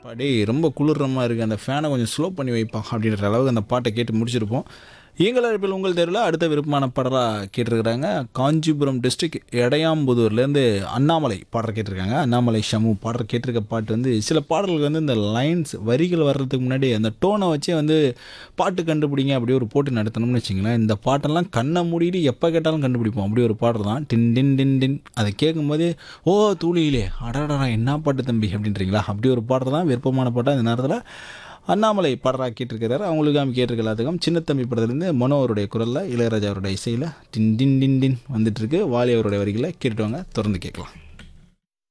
டேய் ரொம்ப குளிர்றமா இருக்குது அந்த ஃபேனை கொஞ்சம் ஸ்லோ பண்ணி வைப்பா அப்படின்ற அளவுக்கு அந்த பாட்டை கேட்டு முடிச்சிருப்போம் எங்கள் அழைப்பில் உங்கள் தேர்வில் அடுத்த விருப்பமான பாடலாக கேட்டிருக்கிறாங்க காஞ்சிபுரம் டிஸ்ட்ரிக்ட் எடையாம்புதூர்லேருந்து அண்ணாமலை பாடல் கேட்டிருக்காங்க அண்ணாமலை ஷமு பாடல் கேட்டிருக்க பாட்டு வந்து சில பாடல்கள் வந்து இந்த லைன்ஸ் வரிகள் வர்றதுக்கு முன்னாடி அந்த டோனை வச்சே வந்து பாட்டு கண்டுபிடிங்க அப்படியே ஒரு போட்டி நடத்தணும்னு வச்சிங்களேன் இந்த பாட்டெல்லாம் கண்ணை மூடிட்டு எப்போ கேட்டாலும் கண்டுபிடிப்போம் அப்படி ஒரு பாடல் தான் டின் டின் டின் டின் அதை கேட்கும்போதே ஓ தூளியிலே அடடா என்ன பாட்டு தம்பி அப்படின்றீங்களா அப்படி ஒரு பாடல் தான் விருப்பமான பாட்டாக இந்த நேரத்தில் அண்ணாமலை பாடலாக கேட்டிருக்கிறாரு அவங்களுக்காக கேட்டிருக்க எல்லாத்துக்கும் சின்ன தம்பி படத்துலேருந்து மனோ அவருடைய குரலில் இளையராஜா அவருடைய இசையில் டின் டின் டின் டின் வந்துட்டுருக்கு வாலி அவருடைய வரிகளை கேட்டுட்டு வாங்க தொடர்ந்து கேட்கலாம்